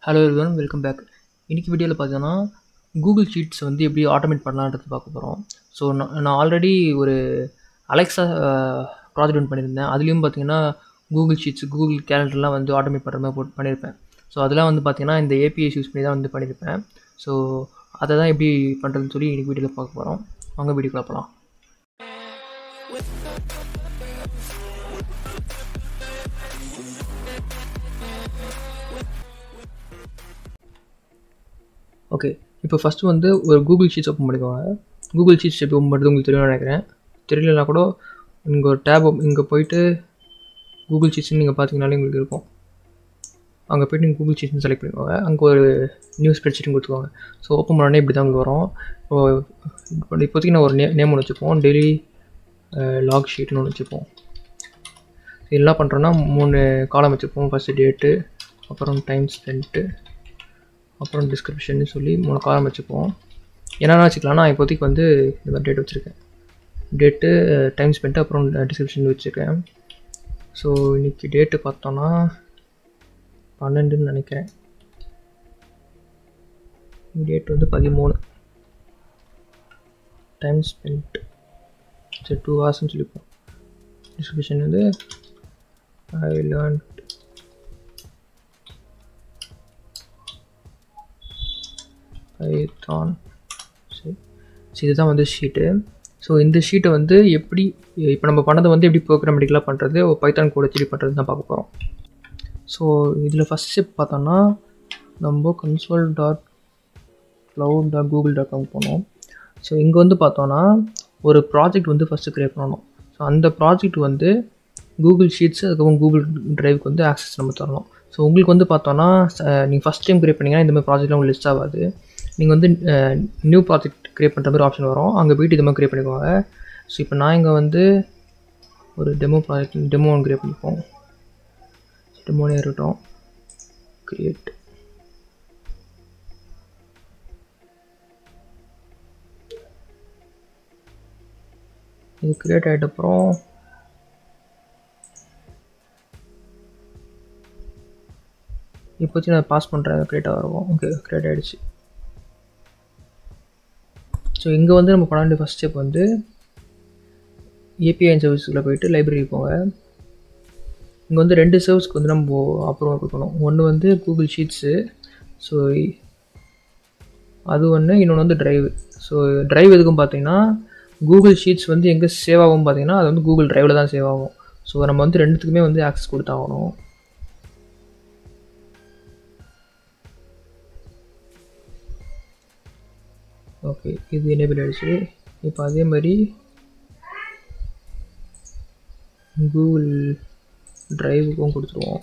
hello everyone welcome back இன்றைக்கி வீடியோவில் பார்த்தீங்கன்னா கூகுள் ஷீட்ஸ் வந்து எப்படி ஆட்டோமேட் பண்ணலான்றது பார்க்க போகிறோம் ஸோ நான் நான் ஆல்ரெடி ஒரு அலெக்ஸா ப்ராஜெக்ட் ஒன்று பண்ணியிருந்தேன் அதுலேயும் பார்த்தீங்கன்னா கூகுள் ஷீட்ஸ் கூகுள் கேலண்டர்லாம் வந்து ஆட்டோமேட் பண்ணுற மாதிரி போட்டு பண்ணியிருப்பேன் ஸோ அதெல்லாம் வந்து பார்த்தீங்கன்னா இந்த ஏபிஎஸ் யூஸ் பண்ணி தான் வந்து பண்ணியிருப்பேன் ஸோ அதை தான் எப்படி பண்ணுறதுன்னு சொல்லி இன்றைக்கி வீடியோவில் பார்க்க போகிறோம் வாங்க வீடியோக்குள்ள போகலாம் ஓகே இப்போ ஃபஸ்ட்டு வந்து ஒரு கூகுள் ஷீட்ஸ் ஓப்பன் பண்ணிக்கோங்க கூகுள் ஷீட்ஸ் எப்படி ஓப்பன் பண்ணுறது உங்களுக்கு தெரியும்னு நினைக்கிறேன் தெரியலனா கூட இங்கே ஒரு டேப் இங்கே போயிட்டு கூகுள் ஷீட்ஸ்னு நீங்கள் பார்த்தீங்கனாலே உங்களுக்கு இருக்கும் அங்கே போய்ட்டு நீங்கள் கூகுள் ஷீட்ஸ்னு செலக்ட் பண்ணிக்கோங்க அங்கே ஒரு நியூ ஸ்ப்ரெட்ஷீட்டும் கொடுத்துக்கோங்க ஸோ ஓப்பன் பண்ணோடனே இப்படி தான் உங்களுக்கு வரும் இப்போ இப்போதைக்கு நான் ஒரு நே நேம் ஒன்று வச்சுப்போம் டெய்லி லாக் ஷீட்னு ஒன்று வச்சுப்போம் இது என்ன பண்ணுறோன்னா மூணு காலம் வச்சுப்போம் ஃபஸ்ட்டு டேட்டு அப்புறம் டைம் ஸ்பென்ட்டு அப்புறம் டிஸ்கிரிப்ஷன் சொல்லி மூணு காலம் வச்சுப்போம் என்னென்ன வச்சுக்கலாம்னா இப்போதைக்கு வந்து இந்த மாதிரி டேட் வச்சுருக்கேன் டேட்டு டைம் ஸ்பென்ட்டு அப்புறம் டிஸ்கிரிப்ஷன் வச்சுருக்கேன் ஸோ இன்றைக்கி டேட்டு பார்த்தோன்னா பன்னெண்டுன்னு நினைக்கிறேன் டேட் வந்து பதிமூணு டைம் ஸ்பென்ட் சரி டூ ஹவர்ஸ்னு சொல்லிப்போம் டிஸ்கிரிப்ஷன் வந்து ஐ லேர்ன் பைத்தான் சரி ஸோ இதுதான் வந்து ஷீட்டு ஸோ இந்த ஷீட்டை வந்து எப்படி இப்போ நம்ம பண்ணதை வந்து எப்படி ப்ரோக்ராமெட்டிக்கலாக பண்ணுறது பைத்தான் கூட வச்சு பண்ணுறது தான் பார்க்க போகிறோம் ஸோ இதில் ஃபஸ்ட் ஸ்டெப் பார்த்தோன்னா நம்ம console dot cloud dot Google dot com போனோம் ஸோ இங்கே வந்து பார்த்தோன்னா ஒரு ப்ராஜெக்ட் வந்து ஃபஸ்ட்டு க்ரியேட் பண்ணணும் ஸோ அந்த ப்ராஜெக்ட் வந்து கூகுள் ஷீட்ஸ் அதுக்கப்புறம் கூகுள் ட்ரைவுக்கு வந்து ஆக்சஸ் நம்ம தரணும் ஸோ உங்களுக்கு வந்து பார்த்தோன்னா நீங்கள் ஃபஸ்ட் டைம் க்ரியேட் பண்ணிங்கன்னா இந்த மாதிரி ப்ராஜெக்ட்லாம் உங்களுக்கு லிஸ்ட் ஆகாது நீங்கள் வந்து நியூ ப்ராஜெக்ட் க்ரியேட் பண்ணுற மாதிரி ஆப்ஷன் வரும் அங்கே போய்ட்டு இது மாதிரி க்ரியேட் பண்ணிக்கோங்க ஸோ இப்போ நான் இங்கே வந்து ஒரு டெமோ ப்ராஜெக்ட் டெமோ ஒன்று க்ரியேட் பண்ணிப்போம் டெமோனே இருக்கட்டும் க்ரியேட் இது க்ரியேட் ஆகிட்ட அப்புறம் இப்போதைக்கு நான் பாஸ் பண்ணுறேன் க்ரியேட் ஆகும் ஓகே க்ரியேட் ஆகிடுச்சு ஸோ இங்கே வந்து நம்ம பண்ண வேண்டிய ஃபஸ்ட் ஸ்டெப் வந்து ஏபிஐ சர்வீஸுக்குள்ளே போயிட்டு லைப்ரரி போங்க இங்கே வந்து ரெண்டு சர்வீஸ்க்கு வந்து நம்ம அப்ரூவல் கொடுக்கணும் ஒன்று வந்து கூகுள் ஷீட்ஸு ஸோ அது ஒன்று இன்னொன்று வந்து ட்ரைவ் ஸோ ட்ரைவ் எதுக்கும் பார்த்தீங்கன்னா கூகுள் ஷீட்ஸ் வந்து எங்கே சேவ் ஆகும் பார்த்தீங்கன்னா அது வந்து கூகுள் ட்ரைவில் தான் சேவ் ஆகும் ஸோ நம்ம வந்து ரெண்டுத்துக்குமே வந்து ஆக்சஸ் கொடுத்தாகணும் ஓகே இது எனேபிள் ஆகிடுச்சு இப்போ அதே மாதிரி கூகுள் ட்ரைவுக்கும் கொடுத்துருவோம்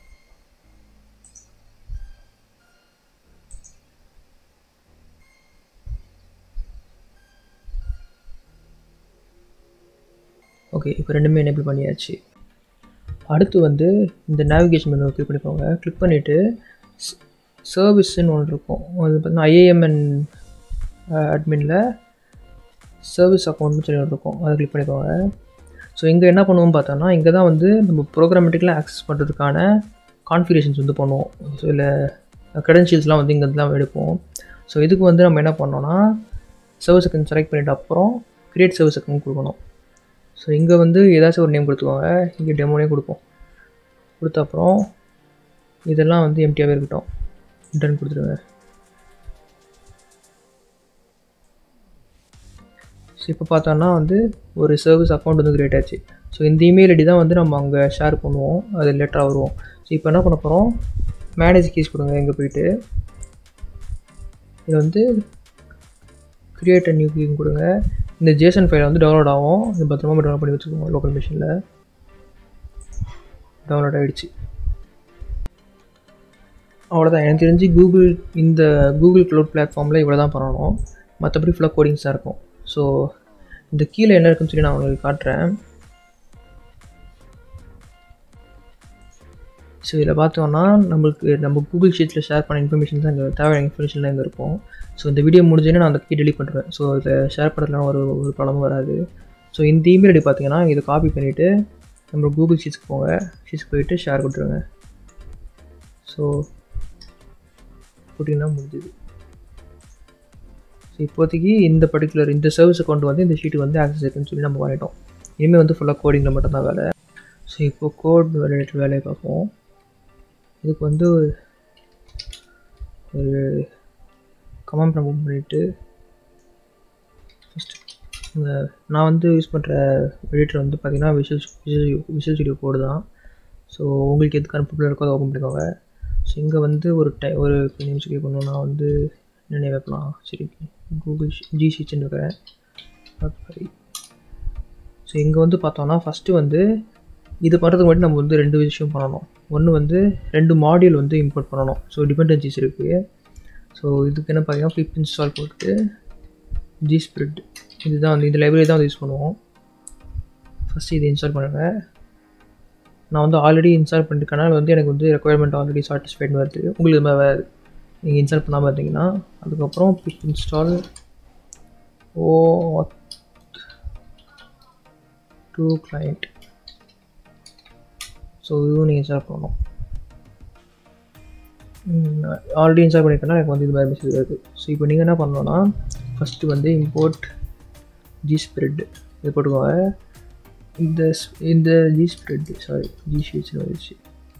ஓகே இப்போ ரெண்டுமே எனேபிள் பண்ணியாச்சு அடுத்து வந்து இந்த நேவிகேஷன் மெனு கிளிக் பண்ணிக்கோங்க கிளிக் பண்ணிவிட்டு சர்வீஸ்ன்னு ஒன்று இருக்கும் அது பார்த்தீங்கன்னா ஐஏஎம்என் அட்மினில் சர்வீஸ் அக்கௌண்ட்னு சொல்லி இருக்கும் அதை கிளிக் பண்ணிக்கோங்க ஸோ இங்கே என்ன பண்ணுவோம் பார்த்தோன்னா இங்கே தான் வந்து நம்ம ப்ரோக்ராமேட்டிக்கலாக ஆக்சஸ் பண்ணுறதுக்கான கான்ஃபிகரேஷன்ஸ் வந்து பண்ணுவோம் ஸோ இல்லை க்ரெடென்ஷியல்ஸ்லாம் வந்து இங்கே தான் எடுப்போம் ஸோ இதுக்கு வந்து நம்ம என்ன பண்ணோன்னா சர்வீஸ் அக்கௌண்ட் செலக்ட் பண்ணிவிட்டு அப்புறம் க்ரியேட் சர்வீஸ் அக்கௌண்ட் கொடுக்கணும் ஸோ இங்கே வந்து ஏதாச்சும் ஒரு நேம் கொடுத்துக்கோங்க இங்கே டெமோனே கொடுப்போம் கொடுத்த அப்புறம் இதெல்லாம் வந்து எம்டியாகவே இருக்கட்டும் ரிட்டர்ன் கொடுத்துருங்க ஸோ இப்போ பார்த்தோன்னா வந்து ஒரு சர்வீஸ் அக்கௌண்ட் வந்து க்ரியேட் ஆச்சு ஸோ இந்த இமெயில் ஐடி தான் வந்து நம்ம அங்கே ஷேர் பண்ணுவோம் அது லெட்டராக வருவோம் ஸோ இப்போ என்ன பண்ண போகிறோம் மேனேஜ் கீஸ் கொடுங்க இங்கே போயிட்டு இது வந்து க்ரியேட் அ நியூ கீங் கொடுங்க இந்த ஜேசன் ஃபைல் வந்து டவுன்லோட் ஆகும் இது பத்திரமா டவுன்லோட் பண்ணி வச்சுக்கோங்க லோக்கல் மிஷினில் டவுன்லோட் ஆகிடுச்சு அவ்வளோதான் எனக்கு தெரிஞ்சு கூகுள் இந்த கூகுள் க்ளவுட் பிளாட்ஃபார்மில் இவ்வளோ தான் பண்ணணும் மற்றபடி ஃபுல்லாக கோடிங்ஸ் தான் இருக்கும் ஸோ இந்த கீழே என்ன இருக்குன்னு சொல்லி நான் உங்களுக்கு காட்டுறேன் ஸோ இதில் பார்த்தோன்னா நம்மளுக்கு நம்ம கூகுள் ஷீட்டில் ஷேர் பண்ண இன்ஃபர்மேஷன் தான் இங்கே தேவையான இன்ஃபர்மேஷன்லாம் இங்கே இருக்கும் ஸோ இந்த வீடியோ முடிஞ்சோன்னே நான் அந்த கீ டெலிட் பண்ணுறேன் ஸோ இதை ஷேர் பண்ணுறதுலாம் ஒரு ஒரு ப்ராப்ளமும் வராது ஸோ இந்த இமெயில் ஐடி பார்த்தீங்கன்னா இதை காப்பி பண்ணிவிட்டு நம்ம கூகுள் ஷீட்ஸ்க்கு போங்க ஷீட்ஸ்க்கு போயிட்டு ஷேர் கொடுத்துருங்க ஸோ போட்டிங்கன்னா முடிஞ்சுது ஸோ இப்போதைக்கு இந்த பர்டிகுலர் இந்த சர்வீஸ் அக்கௌண்ட் வந்து இந்த ஷீட்டுக்கு வந்து ஆக்சஸ் இருக்குன்னு சொல்லி நம்ம பண்ணிட்டோம் இனிமேல் வந்து ஃபுல்லாக கோடிங்கில் மட்டும்தான் வேலை ஸோ இப்போ கோட் ரிலேட்டட் வேலையை பார்ப்போம் இதுக்கு வந்து ஒரு கமெண்ட் நம்ம பண்ணிவிட்டு ஃபஸ்ட்டு நான் வந்து யூஸ் பண்ணுற எடிட்டர் வந்து பார்த்திங்கன்னா visual visual visual studio code தான் ஸோ உங்களுக்கு எது கம்ஃபர்டபுளாக இருக்கோ அதை ஓப்பன் பண்ணிக்கோங்க ஸோ இங்கே வந்து ஒரு டை ஒரு நிமிஷம் கிளிக் பண்ணணும் நான் வந்து என்ன வைக்கலாம் சரி கூகுள் ஜி ஷீட்ஸ்னு வைக்கிறேன் ஸோ இங்கே வந்து பார்த்தோம்னா ஃபஸ்ட்டு வந்து இது பண்ணுறதுக்கு மட்டும் நம்ம வந்து ரெண்டு விஷயம் பண்ணணும் ஒன்று வந்து ரெண்டு மாடியூல் வந்து இம்போர்ட் பண்ணணும் ஸோ டிபெண்டன்சிஸ் இருக்குது ஸோ இதுக்கு என்ன பார்த்தீங்கன்னா ஃபிப் இன்ஸ்டால் போட்டு ஜி ஸ்பிரிட் இதுதான் வந்து இந்த லைப்ரரி தான் வந்து யூஸ் பண்ணுவோம் ஃபஸ்ட்டு இதை இன்ஸ்டால் பண்ணுங்கள் நான் வந்து ஆல்ரெடி இன்ஸ்டால் பண்ணிருக்கனால வந்து எனக்கு வந்து ரெக்குயர்மெண்ட் ஆல்ரெடி சாட்டிஸ்ஃபைட் வருது உங்களுக்கு இது மாதிரி வராது நீங்கள் இன்ஸ்டால் பண்ணாமல் இருந்தீங்கன்னா அதுக்கப்புறம் pip install O two client so இதுவும் நீங்கள் இன்ஸ்டால் பண்ணணும் ஆல்ரெடி இன்ஸ்டால் பண்ணியிருக்கேன்னா எனக்கு வந்து இது மாதிரி மெசேஜ் வருது ஸோ இப்போ நீங்கள் என்ன பண்ணணும்னா ஃபஸ்ட்டு வந்து இம்போர்ட் ஜி ஸ்ப்ரெட் இது போட்டுக்கோங்க இந்த இந்த ஜி ஸ்ப்ரெட் சாரி ஜி ஷீட்ஸ்னு வந்துச்சு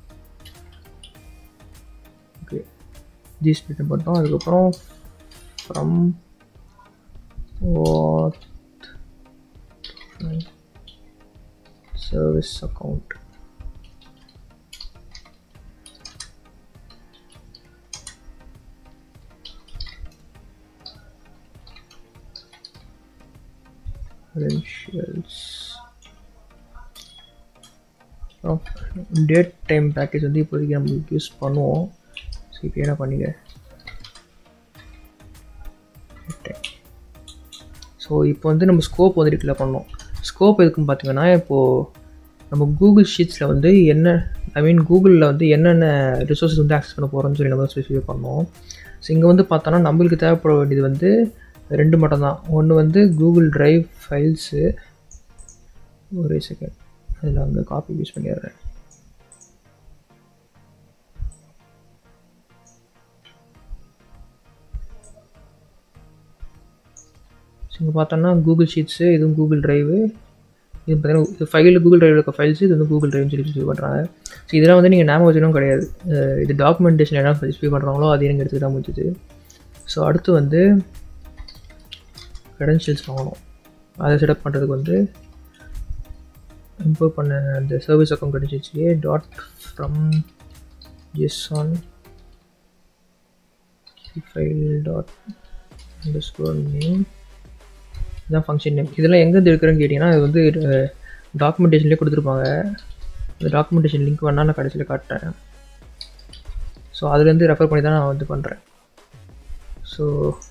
ஓகே ஜி ஸ்ப்ரெட் போட்டோம் அதுக்கப்புறம் from what service account credentials date time package வந்து இப்போதைக்கு நம்மளுக்கு யூஸ் பண்ணுவோம் ஸோ இப்போ என்ன பண்ணிக்க ஸோ இப்போ வந்து நம்ம ஸ்கோப் வந்துட்டு கிளிக் பண்ணோம் ஸ்கோப் எதுக்குன்னு பார்த்தீங்கன்னா இப்போது நம்ம கூகுள் ஷீட்ஸில் வந்து என்ன ஐ மீன் கூகுளில் வந்து என்னென்ன ரிசோர்ஸஸ் வந்து ஆக்சஸ் பண்ண போகிறோம்னு சொல்லி நம்ம ஸ்பெசிஃபை பண்ணோம் ஸோ இங்கே வந்து பார்த்தோன்னா நம்மளுக்கு தேவைப்பட வேண்டியது வந்து ரெண்டு மட்டும் தான் ஒன்று வந்து கூகுள் ட்ரைவ் ஃபைல்ஸு ஒரே செகண்ட் அதில் வந்து காப்பி யூஸ் பண்ணிடுறேன் ஸோ இங்கே பார்த்தோன்னா கூகுள் ஷீட்ஸு இதுவும் கூகுள் ட்ரைவு இது பார்த்தீங்கன்னா இது ஃபைலில் கூகுள் ட்ரைவில் இருக்க ஃபைல்ஸ் இது வந்து கூகுள் ட்ரைவ்னு சொல்லி யூஸ் பண்ணுறாங்க ஸோ இதெல்லாம் வந்து நீங்கள் ஞாபகம் வச்சுக்கணும் கிடையாது இது டாக்குமெண்டேஷன் என்ன ஸ்பெசிஃபை பண்ணுறாங்களோ அது எனக்கு எடுத்துக்கிட்டால் முடிஞ்சுது ஸோ அடுத்து வந்து க்ரெடென்ஷியல்ஸ் வாங்கணும் அதை செட்டப் பண்ணுறதுக்கு வந்து இம்போர்ட் பண்ண அந்த சர்வீஸ் அக்கௌண்ட் கிடச்சிச்சியே dot from JSON file dot underscore name இதுதான் ஃபங்க்ஷன் நேம் இதெல்லாம் எங்கேருந்து எடுக்கிறேன்னு கேட்டிங்கன்னா இது வந்து டாக்குமெண்டேஷன்லேயே கொடுத்துருப்பாங்க இந்த டாக்குமெண்டேஷன் லிங்க் வேணால் நான் கடைசியில் காட்டுறேன் ஸோ அதுலேருந்து ரெஃபர் பண்ணி தான் நான் வந்து பண்ணுறேன் ஸோ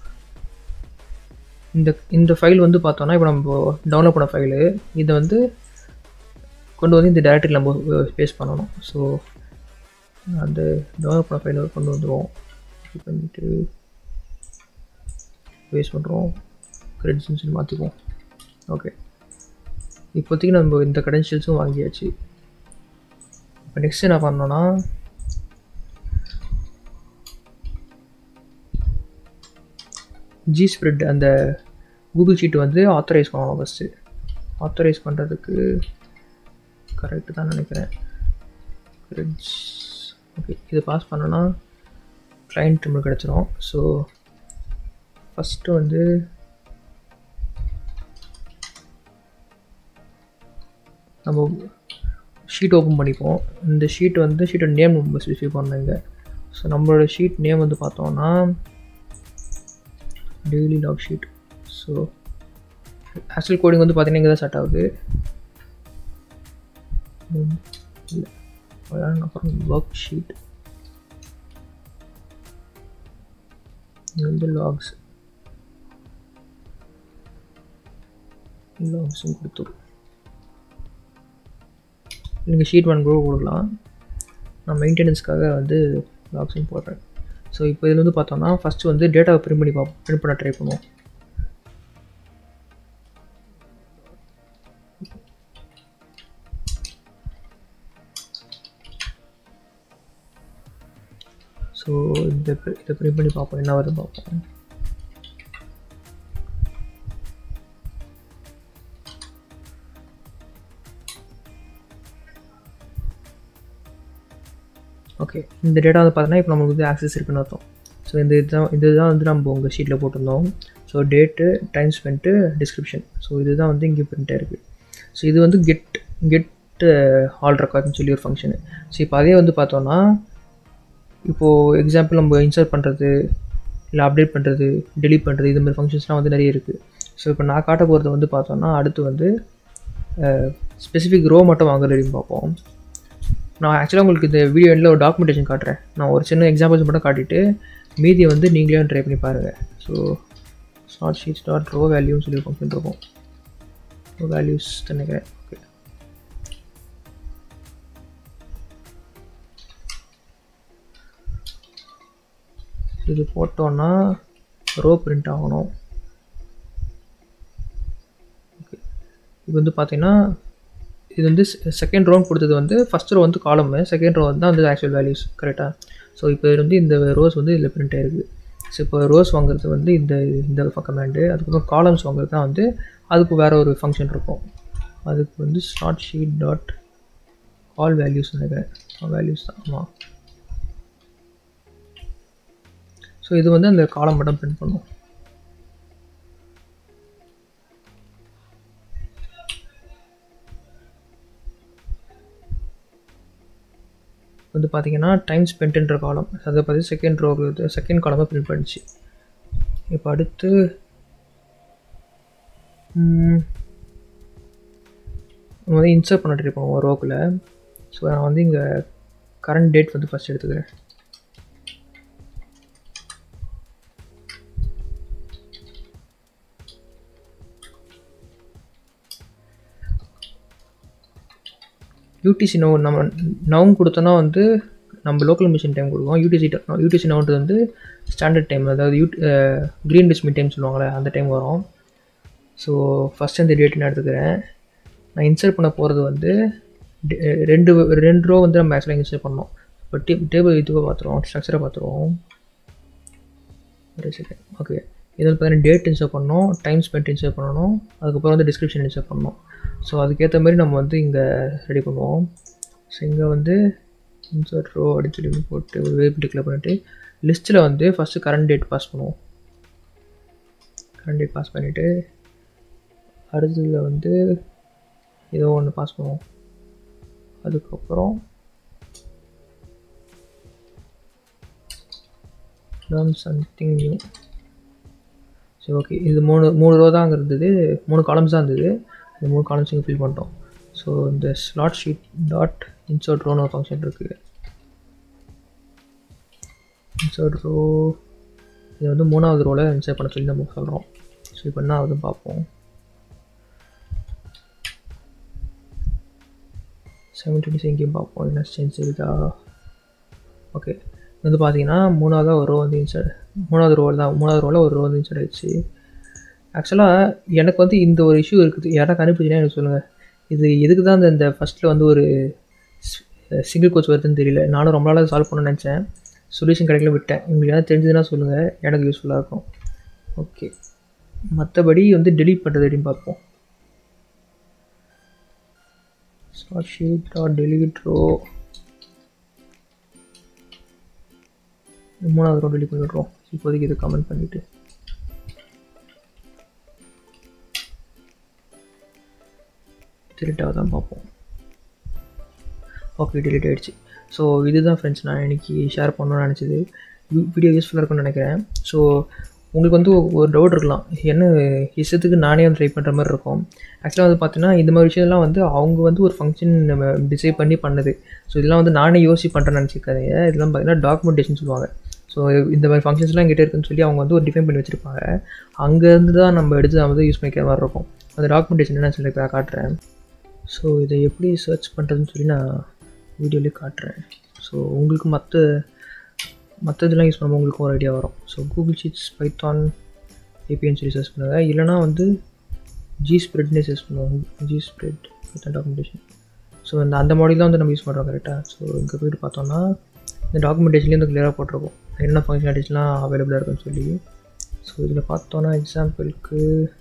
இந்த இந்த ஃபைல் வந்து பார்த்தோன்னா இப்போ நம்ம டவுன்லோட் பண்ண ஃபைலு இதை வந்து கொண்டு வந்து இந்த டேரக்டரி நம்ம பேஸ் பண்ணணும் ஸோ அந்த டவுன்லோட் பண்ண ஃபைலை கொண்டு வந்துடுவோம் இது பண்ணிவிட்டு பேஸ் பண்ணுறோம் கிரெடிட்ஸ்னு சொல்லி மாற்றிக்குவோம் ஓகே இப்போதைக்கு நம்ம இந்த க்ரெடென்ஷியல்ஸும் வாங்கியாச்சு இப்போ நெக்ஸ்ட் என்ன பண்ணோன்னா ஜி ஸ்ப்ரெட் அந்த கூகுள் ஷீட் வந்து ஆத்தரைஸ் பண்ணணும் ஃபஸ்ட்டு ஆத்தரைஸ் பண்ணுறதுக்கு கரெக்டு தான் நினைக்கிறேன் கிரெட்ஸ் ஓகே இது பாஸ் பண்ணோன்னா கிளைண்ட் நம்மளுக்கு கிடச்சிரும் ஸோ ஃபஸ்ட்டு வந்து நம்ம ஷீட் ஓப்பன் பண்ணிப்போம் இந்த ஷீட் வந்து ஷீட்டோட நேம் நம்ம ஸ்பெசிஃபை பண்ணோங்க ஸோ நம்மளோட ஷீட் நேம் வந்து பார்த்தோம்னா daily log sheet so actual coding வந்து பார்த்தீங்கன்னா இங்கே தான் ஸ்டார்ட் ஆகுது இல்லை அப்புறம் ஒர்க் ஷீட் இங்கே வந்து லாக்ஸ் லாக்ஸும் கொடுத்துரும் நீங்கள் ஷீட் ஒன் கூட கொடுக்கலாம் நான் மெயின்டெனன்ஸ்க்காக வந்து லாக்ஸும் போடுறேன் ஸோ இப்போ இதில் வந்து பார்த்தோம்னா ஃபஸ்ட்டு வந்து டேட்டாவை பிரிண்ட் பண்ணி பார்ப்போம் பிரிண்ட் பண்ண ட்ரை பண்ணுவோம் ஸோ இந்த இதை ப்ரிண்ட் பண்ணி பார்ப்போம் என்ன வருது பார்ப்போம் ஓகே இந்த டேட்டா வந்து பார்த்தீங்கன்னா இப்போ நமக்கு வந்து ஆக்சஸ் இருக்குன்னு அர்த்தம் ஸோ இந்த இதுதான் இதுதான் வந்து நம்ம உங்கள் ஷீட்டில் போட்டிருந்தோம் so date time spent description so இதுதான் வந்து இங்கே பிரிண்ட் ஆயிருக்கு ஸோ இது வந்து கெட் கெட் ஆல் ரெக்கார்ட்னு சொல்லி ஒரு ஃபங்க்ஷனு ஸோ இப்போ அதே வந்து பார்த்தோன்னா இப்போது எக்ஸாம்பிள் நம்ம இன்சர்ட் பண்ணுறது இல்லை அப்டேட் பண்ணுறது டெலிட் பண்ணுறது இது மாதிரி ஃபங்க்ஷன்ஸ்லாம் வந்து நிறைய இருக்குது ஸோ இப்போ நான் காட்ட போகிறத வந்து பார்த்தோன்னா அடுத்து வந்து ஸ்பெசிஃபிக் ரோ மட்டும் வாங்குறதையும் பார்ப்போம் நான் ஆக்சுவலாக உங்களுக்கு இந்த வீடியோ எண்டில் ஒரு டாக்குமெண்டேஷன் காட்டுறேன் நான் ஒரு சின்ன எக்ஸாம்பிள்ஸ் மட்டும் காட்டிட்டு மீதியை வந்து நீங்களே ட்ரை பண்ணி பாருங்கள் so start sheets dot row வேல்யூன்னு சொல்லி ஃபங்க்ஷன் இருக்கும் ரோ வேல்யூஸ் நினைக்கிறேன் ஓகே இது போட்டோன்னா ரோ பிரிண்ட் ஆகணும் ஓகே இது வந்து பார்த்தீங்கன்னா இது வந்து செகண்ட் ரவுண்ட் கொடுத்தது வந்து ஃபஸ்ட் ரோ வந்து காலமு செகண்ட் ரோ வந்து வந்து ஆக்சுவல் வேல்யூஸ் கரெக்டாக ஸோ இப்போ வந்து இந்த ரோஸ் வந்து இதில் பிரிண்ட் ஆயிருக்கு ஸோ இப்போ ரோஸ் வாங்குறது வந்து இந்த இந்த கமாண்டு அதுக்கப்புறம் காலம்ஸ் வாங்குறது தான் வந்து அதுக்கு வேறு ஒரு ஃபங்க்ஷன் இருக்கும் அதுக்கு வந்து start sheet dot all values நினைக்கிறேன் வேல்யூஸ் தான் ஆமாம் ஸோ இது வந்து அந்த காலம் மட்டும் பிரிண்ட் பண்ணும் வந்து பார்த்தீங்கன்னா டைம் ஸ்பெண்ட்ன்ற காலம் அதை பார்த்து செகண்ட் ரோ செகண்ட் காலமாக பிரிண்ட் பண்ணிச்சு இப்போ அடுத்து நம்ம வந்து இன்சர்ட் பண்ணிட்டு இருப்போம் ஒரு ரோக்கில் ஸோ நான் வந்து இங்கே கரண்ட் டேட் வந்து ஃபஸ்ட் எடுத்துக்கிறேன் யூடிசி நோ நம்ம நவும் கொடுத்தோன்னா வந்து நம்ம லோக்கல் மிஷின் டைம் கொடுக்கும் யூடிசி யூடிசி நவுன்றது வந்து ஸ்டாண்டர்ட் டைம் அதாவது யூ க்ரீன் டிஸ்மிட் டைம் சொல்லுவாங்களே அந்த டைம் வரும் ஸோ ஃபஸ்ட் இந்த டேட் நான் எடுத்துக்கிறேன் நான் இன்சர்ட் பண்ண போகிறது வந்து ரெண்டு ரெண்டு ரோ வந்து நம்ம ஆக்சுவலாக இன்சர்ட் பண்ணோம் இப்போ டே டேபிள் இதுவாக பார்த்துருவோம் ஸ்ட்ரக்சரை பார்த்துருவோம் ஒரு செகண்ட் ஓகே இது வந்து பார்த்தீங்கன்னா டேட் இன்சர்ட் பண்ணணும் டைம் ஸ்பெண்ட் இன்சர்ட் பண்ணணும் அதுக்கப்புறம் வந்து டிஸ்கிரிப்ஷன் இன்சர்ட் பண்ணணும் ஸோ அதுக்கேற்ற மாதிரி நம்ம வந்து இங்கே ரெடி பண்ணுவோம் ஸோ இங்கே வந்து இன்சர்ட் ரோ அப்படின்னு சொல்லி போட்டு ஒரு வேப் டிக்ளேர் பண்ணிவிட்டு லிஸ்ட்டில் வந்து ஃபஸ்ட்டு கரண்ட் டேட் பாஸ் பண்ணுவோம் கரண்ட் டேட் பாஸ் பண்ணிவிட்டு அடுத்ததில் வந்து ஏதோ ஒன்று பாஸ் பண்ணுவோம் அதுக்கப்புறம் லேர்ன் சம்திங் நியூ சரி ஓகே இது மூணு மூணு ரோ தான் அங்கே இருந்தது மூணு காலம்ஸ் தான் இருந்தது இந்த மூணு காலம்ஸ் இங்கே ஃபில் பண்ணிட்டோம் ஸோ இந்த ஸ்லாட் ஷீட் டாட் இன்சர்ட் ரோன்னு ஒரு ஃபங்க்ஷன் இருக்குது இன்சர்ட் ரோ இது வந்து மூணாவது ரோவில் இன்சர்ட் பண்ண சொல்லி நம்ம சொல்கிறோம் ஸோ இப்போ என்ன ஆகுதுன்னு பார்ப்போம் செவன் டுவெண்ட்டி இங்கேயும் பார்ப்போம் என்ன சேஞ்ச் இருக்குதா ஓகே வந்து பார்த்தீங்கன்னா மூணாவதாக ஒரு ரோ வந்து இன்சர்ட் மூணாவது ரோ தான் மூணாவது ரோவில் ஒரு ரோ வந்து இன்சர்ட் ஆயிடுச்சு ஆக்சுவலாக எனக்கு வந்து இந்த ஒரு இஷ்யூ இருக்குது யாராவது கண்டுபிடிச்சினா எனக்கு சொல்லுங்கள் இது எதுக்கு தான் இந்த இந்த ஃபஸ்ட்டில் வந்து ஒரு சிங்கிள் கோச் வருதுன்னு தெரியல நானும் ரொம்ப நாளாக சால்வ் பண்ண நினச்சேன் சொல்யூஷன் கிடைக்கல விட்டேன் உங்களுக்கு ஏதாவது தெரிஞ்சதுன்னா சொல்லுங்கள் எனக்கு யூஸ்ஃபுல்லாக இருக்கும் ஓகே மற்றபடி வந்து டெலீட் பண்ணுறது அப்படின்னு பார்ப்போம் start sheet dot delete row மூணாவது ரோ டெலிட் பண்ணி விட்றோம் இப்போதைக்கு இதை கமெண்ட் பண்ணிவிட்டு டெலிட் தான் பார்ப்போம் ஓகே டெலிட் ஆகிடுச்சு ஸோ இதுதான் ஃப்ரெண்ட்ஸ் நான் இன்றைக்கி ஷேர் பண்ணணும்னு நினச்சது வீடியோ யூஸ்ஃபுல்லாக இருக்கும்னு நினைக்கிறேன் ஸோ உங்களுக்கு வந்து ஒரு டவுட் இருக்கலாம் என்ன இஷ்டத்துக்கு நானே வந்து ட்ரை பண்ணுற மாதிரி இருக்கும் ஆக்சுவலாக வந்து பார்த்தீங்கன்னா இந்த மாதிரி விஷயம்லாம் வந்து அவங்க வந்து ஒரு ஃபங்க்ஷன் நம்ம டிசைட் பண்ணி பண்ணுது ஸோ இதெல்லாம் வந்து நானே யோசி பண்ணுறேன்னு நினச்சிக்காதீங்க இதெல்லாம் பார்த்தீங்கன்னா டாக்குமெண்டேஷன் சொல்லுவாங்க ஸோ இந்த மாதிரி ஃபங்க்ஷன்ஸ்லாம் எங்கிட்ட இருக்குன்னு சொல்லி அவங்க வந்து ஒரு டிஃபைன் பண்ணி வச்சுருப்பாங்க அங்கேருந்து தான் நம்ம எடுத்து நம்ம வந்து யூஸ் பண்ணிக்கிற மாதிரி இருக்கும் அந்த டாக்குமெண்டேஷன் என்ன சொல்லி இப்போ காட்டுறேன் ஸோ இதை எப்படி சர்ச் பண்ணுறதுன்னு சொல்லி நான் வீடியோலேயே காட்டுறேன் ஸோ உங்களுக்கு மற்ற மற்ற இதெல்லாம் யூஸ் பண்ணும்போது உங்களுக்கு ஒரு ஐடியா வரும் ஸோ கூகுள் ஷீட்ஸ் பைத்தான் ஏபிஎன் சொல்லி சர்ச் பண்ணுங்கள் இல்லைனா வந்து ஜி ஸ்ப்ரெட்னே சர்ச் பண்ணுவோம் G spread Python documentation so இந்த அந்த மாடல் தான் வந்து நம்ம யூஸ் பண்ணுறோம் கரெக்டாக ஸோ இங்கே போய்ட்டு பார்த்தோன்னா இந்த டாக்குமெண்டேஷன்லேயும் இந்த கிளியராக போட்டிருக்கும் என்ன ஃபங்க்ஷனாலிட்டிஸ்லாம் அவைலபிளாக இருக்குன்னு சொல்லி ஸோ இதில் பார்த்தோன்னா எக்ஸாம்பிளுக்கு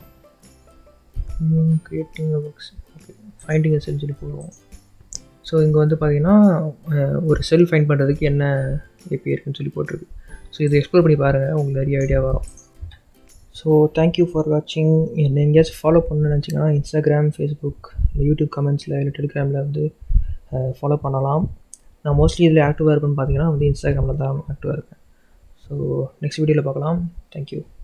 கிரியேட்டிங் புக்ஸ் ஓகே ஃபைண்டிங் எஸ்ன்னு சொல்லி போடுவோம் ஸோ இங்கே வந்து பார்த்தீங்கன்னா ஒரு செல் ஃபைண்ட் பண்ணுறதுக்கு என்ன ஏபி இருக்குன்னு சொல்லி போட்டிருக்கு ஸோ இதை எக்ஸ்ப்ளோர் பண்ணி பாருங்கள் உங்களுக்கு நிறைய ஐடியா வரும் ஸோ தேங்க்யூ ஃபார் வாட்சிங் என்ன எங்கேயாச்சும் ஃபாலோ பண்ணணும்னு நினச்சிங்கன்னா இன்ஸ்டாகிராம் ஃபேஸ்புக் இல்லை யூடியூப் கமெண்ட்ஸில் இல்லை டெலிகிராமில் வந்து ஃபாலோ பண்ணலாம் நான் மோஸ்ட்லி இதில் ஆக்டிவாக இருப்பேன்னு பார்த்தீங்கன்னா வந்து இன்ஸ்டாகிராமில் தான் ஆக்டிவாக இருக்கேன் ஸோ நெக்ஸ்ட் வீடியோவில் பார்க்கலாம் தேங்க்யூ